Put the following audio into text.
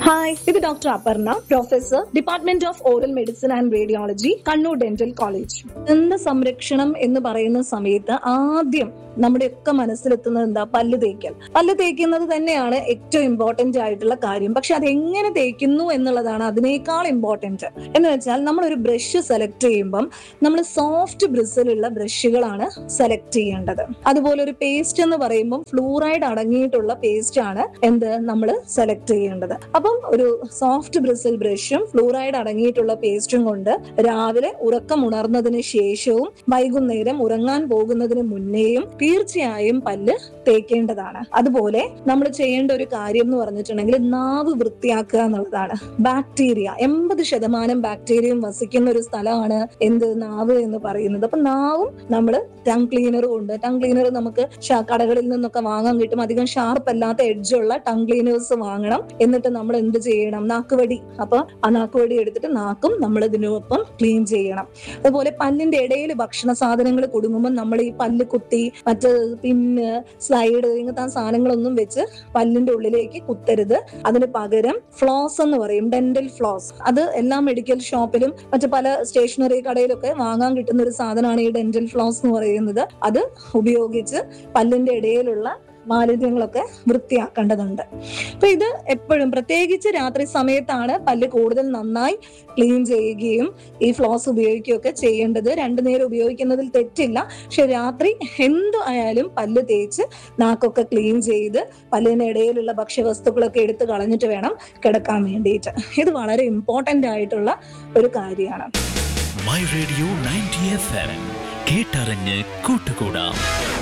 hi ഇത് doctor Aparna professor department of oral medicine and radiology Kannur dental college ദന്ത സംരക്ഷണം എന്ന് പറയുന്ന സമയത്ത് ആദ്യം നമ്മുടെയൊക്കെ മനസ്സിലെത്തുന്നത് എന്താ പല്ല് തേക്കൽ പല്ല് തേക്കുന്നത് തന്നെയാണ് ഏറ്റവും ഇമ്പോർട്ടന്റ് ആയിട്ടുള്ള കാര്യം പക്ഷെ അത് എങ്ങനെ തേക്കുന്നു എന്നുള്ളതാണ് അതിനേക്കാൾ ഇമ്പോർട്ടന്റ് എന്ന് വെച്ചാൽ നമ്മൾ ഒരു ബ്രഷ് സെലക്ട് ചെയ്യുമ്പം നമ്മൾ സോഫ്റ്റ് ബ്രിസിലുള്ള ബ്രഷുകളാണ് സെലക്ട് ചെയ്യേണ്ടത് അതുപോലെ ഒരു പേസ്റ്റ് എന്ന് പറയുമ്പോൾ ഫ്ലൂറൈഡ് അടങ്ങിയിട്ടുള്ള പേസ്റ്റ് ആണ് എന്ത് നമ്മൾ സെലക്ട് ചെയ്യേണ്ടത് അപ്പം ഒരു സോഫ്റ്റ് ബ്രിസിൽ ബ്രഷും ഫ്ലൂറൈഡ് അടങ്ങിയിട്ടുള്ള പേസ്റ്റും കൊണ്ട് രാവിലെ ഉറക്കം ഉണർന്നതിന് ശേഷവും വൈകുന്നേരം ഉറങ്ങാൻ പോകുന്നതിന് മുന്നേയും തീർച്ചയായും പല്ല് തേക്കേണ്ടതാണ് അതുപോലെ നമ്മൾ ചെയ്യേണ്ട ഒരു കാര്യം എന്ന് പറഞ്ഞിട്ടുണ്ടെങ്കിൽ നാവ് വൃത്തിയാക്കുക എന്നുള്ളതാണ് ബാക്ടീരിയ എൺപത് ശതമാനം ബാക്ടീരിയയും വസിക്കുന്ന ഒരു സ്ഥലമാണ് എന്ത് നാവ് എന്ന് പറയുന്നത് അപ്പൊ നാവും നമ്മൾ ടങ് ക്ലീനർ കൊണ്ട് ടങ് ക്ലീനർ നമുക്ക് ഷ- കടകളിൽ നിന്നൊക്കെ വാങ്ങാൻ കിട്ടും അധികം ഷാർപ്പ് അല്ലാത്ത എഡ്ജുള്ള ടങ് ക്ലീനേഴ്സ് വാങ്ങണം എന്നിട്ട് നമ്മൾ എന്ത് ചെയ്യണം നാക്കുവടി അപ്പൊ ആ നാക്കുവടി എടുത്തിട്ട് നാക്കും നമ്മൾ ഇതിനൊപ്പം ക്ലീൻ ചെയ്യണം അതുപോലെ പല്ലിന്റെ ഇടയിൽ ഭക്ഷണ സാധനങ്ങൾ കുടുങ്ങുമ്പോൾ നമ്മൾ ഈ പല്ല് കുത്തി മറ്റ് പിന്ന് സ്ലൈഡ് ഇങ്ങനത്തെ ആ സാധനങ്ങളൊന്നും വെച്ച് പല്ലിന്റെ ഉള്ളിലേക്ക് കുത്തരുത് അതിന് പകരം ഫ്ലോസ് എന്ന് പറയും ഡെന്റൽ ഫ്ലോസ് അത് എല്ലാ മെഡിക്കൽ ഷോപ്പിലും മറ്റു പല സ്റ്റേഷനറി കടയിലൊക്കെ വാങ്ങാൻ കിട്ടുന്ന ഒരു സാധനമാണ് ഈ ഡെന്റൽ ഫ്ലോസ് എന്ന് പറയുന്നത് അത് ഉപയോഗിച്ച് പല്ലിന്റെ ഇടയിലുള്ള മാലിന്യങ്ങളൊക്കെ വൃത്തിയാക്കേണ്ടതുണ്ട് അപ്പൊ ഇത് എപ്പോഴും പ്രത്യേകിച്ച് രാത്രി സമയത്താണ് പല്ല് കൂടുതൽ നന്നായി ക്ലീൻ ചെയ്യുകയും ഈ ഫ്ലോസ് ഉപയോഗിക്കുകയൊക്കെ ചെയ്യേണ്ടത് രണ്ടു നേരം ഉപയോഗിക്കുന്നതിൽ തെറ്റില്ല പക്ഷെ രാത്രി എന്തു ആയാലും പല്ല് തേച്ച് നാക്കൊക്കെ ക്ലീൻ ചെയ്ത് പല്ലിന് ഇടയിലുള്ള ഭക്ഷ്യവസ്തുക്കളൊക്കെ എടുത്ത് കളഞ്ഞിട്ട് വേണം കിടക്കാൻ വേണ്ടിയിട്ട് ഇത് വളരെ ഇമ്പോർട്ടന്റ് ആയിട്ടുള്ള ഒരു കാര്യമാണ് my radio ninety F M കേട്ടറിഞ്ഞ് കൂട്ടുകൂടാം